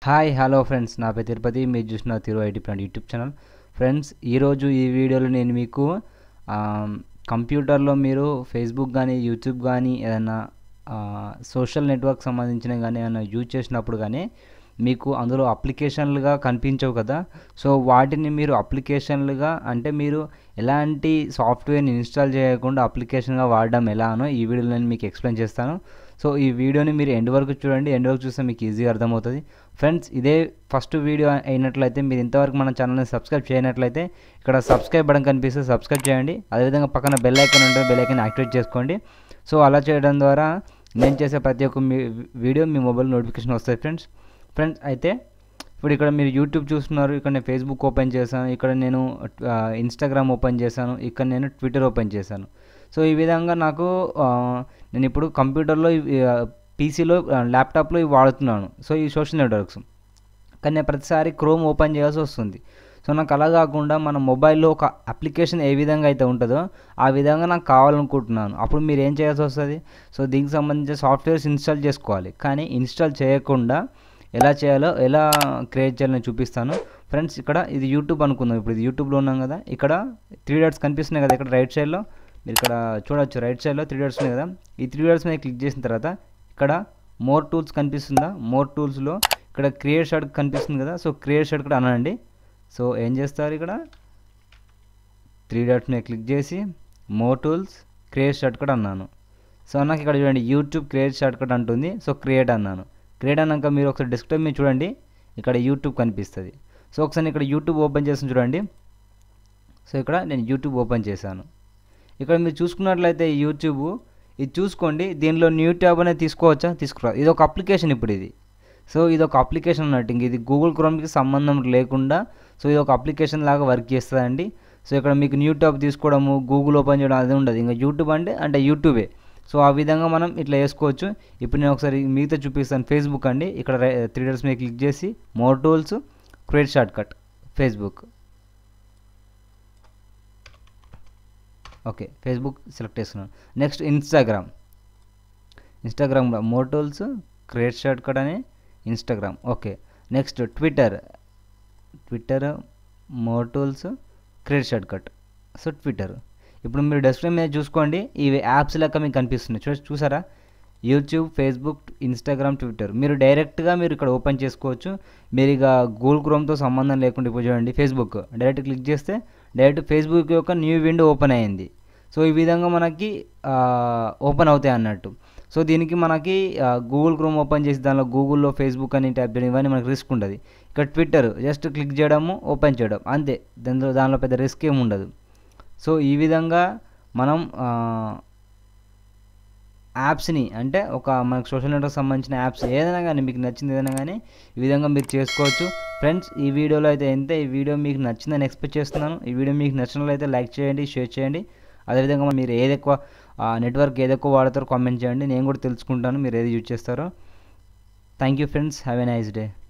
hi hello friends నా పేరు తిరుపతి మీరు చూసిన Tiru IT plant YouTube channel friends ఈరోజు ఈ వీడియోలో నేను మీకు ఆ, కంప్యూటర్లో మీరు ఫేస్బుక్ కానీ యూట్యూబ్ కానీ ఏదైనా సోషల్ నెట్వర్క్ సంబంధించిన కానీ ఏమైనా యూజ్ చేసినప్పుడు కానీ మీకు అందులో అప్లికేషన్లుగా కనిపించవు కదా సో వాటిని మీరు అప్లికేషన్లుగా అంటే మీరు ఎలాంటి సాఫ్ట్వేర్ని ఇన్స్టాల్ చేయకుండా అప్లికేషన్గా వాడడం ఎలానో ఈ వీడియోలో నేను మీకు ఎక్స్ప్లెయిన్ చేస్తాను సో ఈ వీడియోని మీరు ఎండ్ వరకు చూడండి ఎండ్ వరకు చూస్తే మీకు ఈజీగా అర్థమవుతుంది ఫ్రెండ్స్ ఇదే ఫస్ట్ వీడియో అయినట్లయితే మీరు ఇంతవరకు మన ఛానల్ని సబ్స్క్రైబ్ చేయనట్లయితే ఇక్కడ సబ్స్క్రైబ్ బటన్ కనిపిస్తే సబ్స్క్రైబ్ చేయండి అదేవిధంగా పక్కన బెల్ ఐకాన్ ఉంటుంది బెల్ ఐకాన్ యాక్టివేట్ చేసుకోండి సో అలా చేయడం ద్వారా నేను చేసే ప్రతి ఒక్క మీ వీడియో మీ మొబైల్ నోటిఫికేషన్ వస్తాయి ఫ్రెండ్స్ ఫ్రెండ్స్ అయితే ఇప్పుడు ఇక్కడ మీరు యూట్యూబ్ చూస్తున్నారు ఇక్కడ నేను ఫేస్బుక్ ఓపెన్ చేశాను ఇక్కడ నేను ఇన్స్టాగ్రామ్ ఓపెన్ చేశాను ఇక్కడ నేను ట్విట్టర్ ఓపెన్ చేశాను సో ఈ విధంగా నాకు ఆ, నేను ఇప్పుడు కంప్యూటర్లో పీసీలో ల్యాప్టాప్లో ఇవి వాడుతున్నాను సో ఈ సోషల్ నెట్వర్క్స్ కానీ నేను ప్రతిసారి క్రోమ్ ఓపెన్ చేయాల్సి వస్తుంది సో నాకు అలా కాకుండా మన మొబైల్లో ఒక అప్లికేషన్ ఏ విధంగా అయితే ఉంటుందో ఆ విధంగా నాకు కావాలనుకుంటున్నాను అప్పుడు మీరు ఏం చేయాల్సి వస్తుంది సో దీనికి సంబంధించిన సాఫ్ట్వేర్స్ ఇన్స్టాల్ చేసుకోవాలి కానీ ఇన్స్టాల్ చేయకుండా ఎలా చేయాలో ఎలా క్రియేట్ చేయాలని చూపిస్తాను ఫ్రెండ్స్ ఇక్కడ ఇది యూట్యూబ్ అనుకుందాం ఇప్పుడు ఇది యూట్యూబ్లో ఉన్నాం కదా ఇక్కడ త్రీ డాట్స్ కనిపిస్తున్నాయి కదా ఇక్కడ రైట్ సైడ్లో మీరు ఇక్కడ చూడొచ్చు రైట్ సైడ్లో త్రీ డాట్స్ ఉన్నాయి కదా ఈ త్రీ డాట్స్ మీద క్లిక్ చేసిన తర్వాత ఇక్కడ మోర్ టూల్స్ కనిపిస్తుందా మోర్ టూల్స్లో ఇక్కడ క్రియేట్ షార్ట్ కనిపిస్తుంది కదా సో క్రియేట్ షార్ట్ కూడా అనండి సో ఏం చేస్తారు ఇక్కడ త్రీ డాట్స్ మీద క్లిక్ చేసి more tools create shortcut అన్నాను సో నాకు ఇక్కడ చూడండి యూట్యూబ్ క్రియేట్ షార్ట్ కట్ అంటుంది సో క్రియేట్ అన్నాను క్రియేట్ అన్నాక మీరు ఒకసారి డెస్క్టాప్ మీద చూడండి ఇక్కడ యూట్యూబ్ కనిపిస్తుంది సో ఒకసారి ఇక్కడ యూట్యూబ్ ఓపెన్ చేసి చూడండి సో ఇక్కడ నేను యూట్యూబ్ ఓపెన్ చేశాను ఇక్కడ మీరు చూసుకున్నట్లయితే ఈ యూట్యూబ్ ఇది చూసుకోండి దీనిలో న్యూ ట్యాబ్ అనేది తీసుకోవచ్చా తీసుకురా ఇది ఒక అప్లికేషన్ ఇప్పుడు ఇది సో ఇది ఒక అప్లికేషన్ అన్నట్టు ఇంక ఇది గూగుల్ క్రోమ్కి సంబంధం లేకుండా సో ఇది ఒక అప్లికేషన్ లాగా వర్క్ చేస్తుందండి సో ఇక్కడ మీకు న్యూ ట్యాబ్ తీసుకోవడము గూగుల్ ఓపెన్ చేయడం అది ఉండదు ఇంకా యూట్యూబ్ అంటే అంటే యూట్యూబే సో ఆ విధంగా మనం ఇట్లా వేసుకోవచ్చు ఇప్పుడు నేను ఒకసారి మిగతా చూపిస్తాను ఫేస్బుక్ అండి ఇక్కడ త్రీ డేస్ మీద క్లిక్ చేసి more tools create shortcut Facebook okay Facebook select చేస్తున్నాను నెక్స్ట్ ఇన్స్టాగ్రామ్ ఇన్స్టాగ్రామ్లో more tools create shortcut అని Instagram okay next Twitter Twitter more tools create shortcut so Twitter ఇప్పుడు మీరు desktop మీద చూసుకోండి ఇవి యాప్స్ లెక్క మీకు కనిపిస్తున్నాయి చూ చూసారా యూట్యూబ్ ఫేస్బుక్ ఇన్స్టాగ్రామ్ ట్విట్టర్ మీరు డైరెక్ట్గా మీరు ఇక్కడ ఓపెన్ చేసుకోవచ్చు మీరు ఇక గూగుల్ క్రోమ్తో సంబంధం లేకుండా ఇప్పుడు చూడండి ఫేస్బుక్ డైరెక్ట్ క్లిక్ చేస్తే డైరెక్ట్ ఫేస్బుక్ యొక్క న్యూ విండో ఓపెన్ అయింది సో ఈ విధంగా మనకి ఓపెన్ అవుతాయి అన్నట్టు సో దీనికి మనకి గూగుల్ క్రోమ్ ఓపెన్ చేసి దానిలో గూగుల్లో ఫేస్బుక్ అని టైప్ చేయడం ఇవన్నీ మనకి రిస్క్ ఉండదు ఇక్కడ ట్విట్టర్ జస్ట్ క్లిక్ చేయడము ఓపెన్ చేయడం అంతే దానిలో దానిలో పెద్ద రిస్క్ ఏమి ఉండదు సో ఈ విధంగా మనం యాప్స్ని అంటే ఒక మనకు సోషల్ నెట్వర్క్ సంబంధించిన యాప్స్ ఏదైనా కానీ మీకు నచ్చింది ఏదైనా కానీ ఈ విధంగా మీరు చేసుకోవచ్చు ఫ్రెండ్స్ ఈ వీడియోలో అయితే ఎంత ఈ వీడియో మీకు నచ్చిందని ఎక్స్పెక్ట్ చేస్తున్నాను ఈ వీడియో మీకు నచ్చినట్లయితే లైక్ చేయండి షేర్ చేయండి అదేవిధంగా మీరు ఏది ఎక్కువ నెట్వర్క్ ఏది ఎక్కువ వాడతారో కామెంట్ చేయండి నేను కూడా తెలుసుకుంటాను మీరు ఏది యూజ్ చేస్తారో thank you friends have a nice day